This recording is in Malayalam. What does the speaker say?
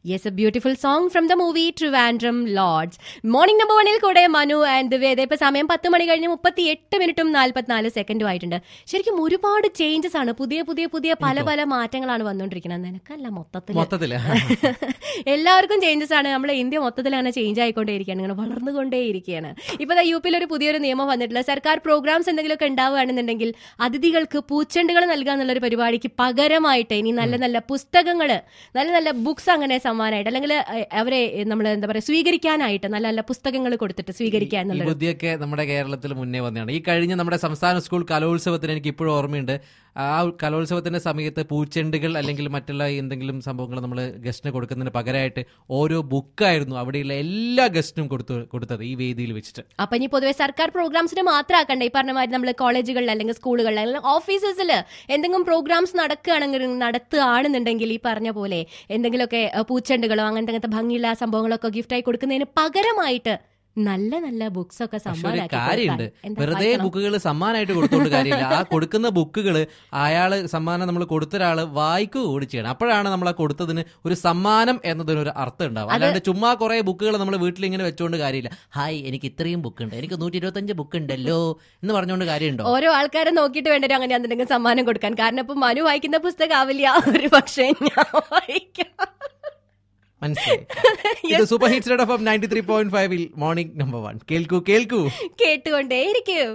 Yes a beautiful song from the movie Trivandrum lodge morning number വണ്ണിൽ കൂടെ മനു ആൻഡ് ദിവേദ ഇപ്പൊ സമയം പത്ത് മണി കഴിഞ്ഞ് മുപ്പത്തി എട്ട് മിനിറ്റും നാല്പത്തിനാല് സെക്കൻഡും ആയിട്ടുണ്ട് ശരിക്കും ഒരുപാട് ചേഞ്ചസ് ആണ് പുതിയ പുതിയ പുതിയ പല പല മാറ്റങ്ങളാണ് വന്നുകൊണ്ടിരിക്കുന്നത് നിനക്കല്ല മൊത്തത്തിൽ മൊത്തത്തില് എല്ലാവർക്കും ചേഞ്ചസ് ആണ് നമ്മുടെ ഇന്ത്യ മൊത്തത്തിൽ അങ്ങനെ ചേഞ്ച് ആയിക്കൊണ്ടേയിരിക്കുകയാണ് ഇങ്ങനെ വളർന്നുകൊണ്ടേയിരിക്കുകയാണ് ഇപ്പൊ യു പിയിൽ ഒരു പുതിയൊരു നിയമം വന്നിട്ടില്ല സർക്കാർ പ്രോഗ്രാംസ് എന്തെങ്കിലുമൊക്കെ ഉണ്ടാവുകയാണെന്നുണ്ടെങ്കിൽ അതിഥികൾക്ക് പൂച്ചെണ്ടുകൾ നൽകുക എന്നുള്ളൊരു പരിപാടിക്ക് പകരമായിട്ട് ഇനി നല്ല നല്ല പുസ്തകങ്ങൾ നല്ല നല്ല ബുക്സ് അങ്ങനെ സമ്മാനമായിട്ട് അല്ലെങ്കിൽ അഹ്, അവരെ നമ്മൾ എന്താ പറയുക സ്വീകരിക്കാനായിട്ട് നല്ല നല്ല പുസ്തകങ്ങൾ കൊടുത്തിട്ട് സ്വീകരിക്കുക ഈ എന്നുള്ളത് ബുദ്ധിയൊക്കെ നമ്മുടെ കേരളത്തിൽ മുന്നേ വന്നതാണ് ഈ കഴിഞ്ഞ നമ്മുടെ സംസ്ഥാന സ്കൂൾ കലോത്സവത്തിന് എനിക്ക് ഇപ്പോഴും ഓർമ്മയുണ്ട് ആ കലോത്സവത്തിന്റെ സമയത്ത് പൂച്ചെണ്ടുകൾ അല്ലെങ്കിൽ മറ്റുള്ള എന്തെങ്കിലും സംഭവങ്ങൾ നമ്മൾ ഗസ്റ്റിന് കൊടുക്കുന്നതിന് പകരമായിട്ട് ഓരോ ബുക്കായിരുന്നു അവിടെയുള്ള എല്ലാ ഗസ്റ്റിനും കൊടുത്തു കൊടുത്തത് ഈ വേദിയിൽ വെച്ചിട്ട് അപ്പൊ ഇനി പൊതുവെ സർക്കാർ പ്രോഗ്രാംസിന് മാത്രം ആക്കണ്ട ഈ പറഞ്ഞ മാതിരി നമ്മൾ കോളേജുകളിൽ അല്ലെങ്കിൽ സ്കൂളുകളിൽ അല്ലെങ്കിൽ ഓഫീസസിൽ എന്തെങ്കിലും പ്രോഗ്രാംസ് നടക്കുകയാണെങ്കിൽ നടത്തുകയാണെന്നുണ്ടെങ്കിൽ ഈ പറഞ്ഞ പോലെ എന്തെങ്കിലുമൊക്കെ അഹ്, പൂച്ചെണ്ടുകളോ അങ്ങനത്തെ അങ്ങനത്തെ ഭംഗിയുള്ള സംഭവങ്ങളൊക്കെ ഗിഫ്റ്റായി കൊടുക്കുന്നതിന് പകരമായിട്ട് നല്ല നല്ല ബുക്സ് ഒക്കെ പക്ഷെ ഒരു സമ്മാനാക്കി കാര്യമുണ്ട് കൊടുക്കാൻ. എന്താ വെറുതെ വായിക്കണം? ബുക്കുകൾ സമ്മാനമായിട്ട് കൊടുത്തോണ്ട് കാര്യമില്ല ആ കൊടുക്കുന്ന ബുക്കുകൾ അയാള് സമ്മാനം നമ്മൾ കൊടുത്ത ഒരാള് വായിക്കുക കൂടി ചെയ്യണം അപ്പോഴാണ് നമ്മൾ ആ കൊടുത്തതിന് ഒരു സമ്മാനം എന്നതിന് ഒരു അർത്ഥം ഉണ്ടാവും അല്ലാണ്ട് ചുമ്മാ കുറെ ബുക്കുകൾ നമ്മൾ വീട്ടിൽ ഇങ്ങനെ വെച്ചുകൊണ്ട് കാര്യമില്ല ഹായ് എനിക്ക് ഇത്രയും ബുക്ക് ഉണ്ട് എനിക്ക് നൂറ്റി ഇരുപത്തഞ്ച് ബുക്ക് ഉണ്ടല്ലോ എന്ന് പറഞ്ഞുകൊണ്ട് കാര്യമുണ്ടോ ഓരോ ആൾക്കാരെ നോക്കിയിട്ട് വേണ്ടി വരും അങ്ങനെ എന്തെങ്കിലും സമ്മാനം കൊടുക്കാൻ കാരണം ഇപ്പൊ മനു വായിക്കുന്ന പുസ്തകം ആവില്ല ഒരു പക്ഷേ ഞാൻ വായിക്കാം മനസ്സിലായി ഇത് super hits of ninety three point ഫൈവിൽ മോർണിംഗ് നമ്പർ വൺ കേൾക്കൂ കേൾക്കൂ കേട്ടുകൊണ്ടേയിരിക്കും